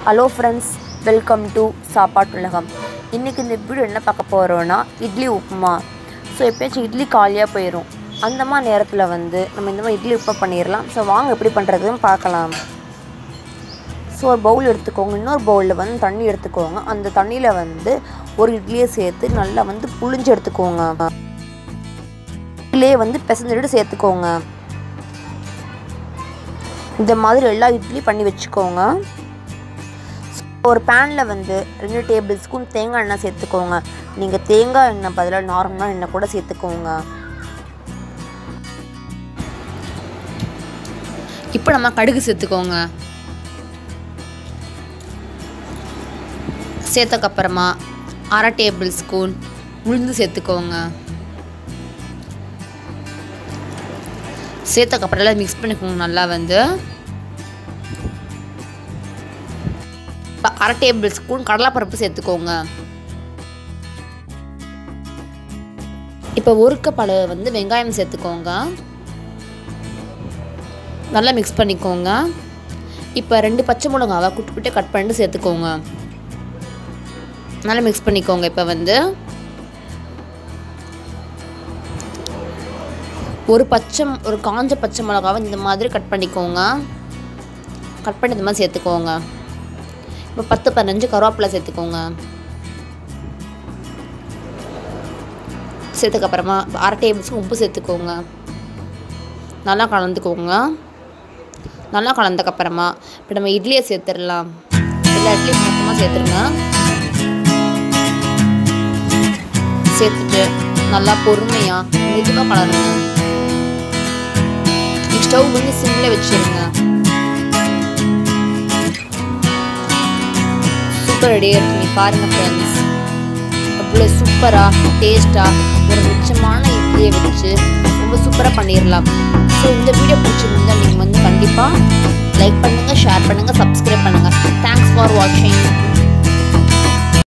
hello friends welcome to சாப்பாட்டு உலகம் இன்றைக்கி இந்த வீடியோ என்ன பார்க்க போகிறோன்னா இட்லி உப்புமா ஸோ எப்பயாச்சும் இட்லி காலியாக போயிடும் அந்த மாதிரி நேரத்தில் வந்து நம்ம இந்த மாதிரி இட்லி உப்புமா பண்ணிடலாம் ஸோ வாங்க எப்படி பண்ணுறதுன்னு பார்க்கலாம் ஸோ ஒரு பவுல் எடுத்துக்கோங்க இன்னொரு பவுலில் வந்து தண்ணி எடுத்துக்கோங்க அந்த தண்ணியில் வந்து ஒரு இட்லியை சேர்த்து நல்லா வந்து புழிஞ்சு எடுத்துக்கோங்க இட்லியே வந்து பிசைஞ்சிட்டு சேர்த்துக்கோங்க இந்த மாதிரி எல்லா இட்லி பண்ணி வச்சுக்கோங்க ஒரு பேனில் வந்து ரெண்டு டேபிள் ஸ்பூன் தேங்காய் எண்ணெய் சேர்த்துக்கோங்க நீங்கள் தேங்காய் எண்ணெய் பதிலாக நார்மலாக எண்ணெய் கூட சேர்த்துக்கோங்க இப்போ நம்ம கடுகு சேர்த்துக்கோங்க சேர்த்தக்கப்புறமா அரை டேபிள் ஸ்பூன் உளுந்து சேர்த்துக்கோங்க சேர்த்தக்கப்புறம் எல்லாம் மிக்ஸ் பண்ணிக்கோங்க நல்லா வந்து இப்போ அரை டேபிள் ஸ்பூன் கடலைப்பருப்பு சேர்த்துக்கோங்க இப்போ ஒரு கப் அளவு வந்து வெங்காயம் சேர்த்துக்கோங்க நல்லா மிக்ஸ் பண்ணிக்கோங்க இப்போ ரெண்டு பச்சை மிளகாவை குட்டி குட்டி கட் பண்ணிட்டு சேர்த்துக்கோங்க நல்லா மிக்ஸ் பண்ணிக்கோங்க இப்போ வந்து ஒரு பச்சை ஒரு காஞ்ச பச்சை மிளகாவை இந்த மாதிரி கட் பண்ணிக்கோங்க கட் பண்ணி இந்த மாதிரி சேர்த்துக்கோங்க இப்போ பத்து பதினஞ்சு கருவேப்பிலை சேர்த்துக்கோங்க சேர்த்துக்கப்புறமா அரை டேபிள் ஸ்பூன் உப்பு சேர்த்துக்கோங்க நல்லா கலந்துக்கோங்க நல்லா கலந்தக்கப்புறமா இப்போ நம்ம இட்லியை சேர்த்துடலாம் எல்லா இட்லியும் மொத்தமாக சேர்த்துருங்க சேர்த்துட்டு நல்லா பொறுமையாக மெதுவாக கலருங்க ஸ்டவ் வந்து சிம்மில் வச்சுருங்க சூப்பர் ரெடியாக இருக்கு நீ பாருங்கள் ஃப்ரெண்ட்ஸ் அவ்வளோ சூப்பராக டேஸ்ட்டாக ஒரு மிச்சமான இட்லியை வச்சு ரொம்ப சூப்பராக பண்ணிடலாம் ஸோ இந்த வீடியோ பிடிச்சிருந்தா நீங்கள் வந்து கண்டிப்பாக லைக் பண்ணுங்கள் ஷேர் பண்ணுங்கள் சப்ஸ்கிரைப் பண்ணுங்கள் தேங்க்ஸ் ஃபார் வாட்சிங்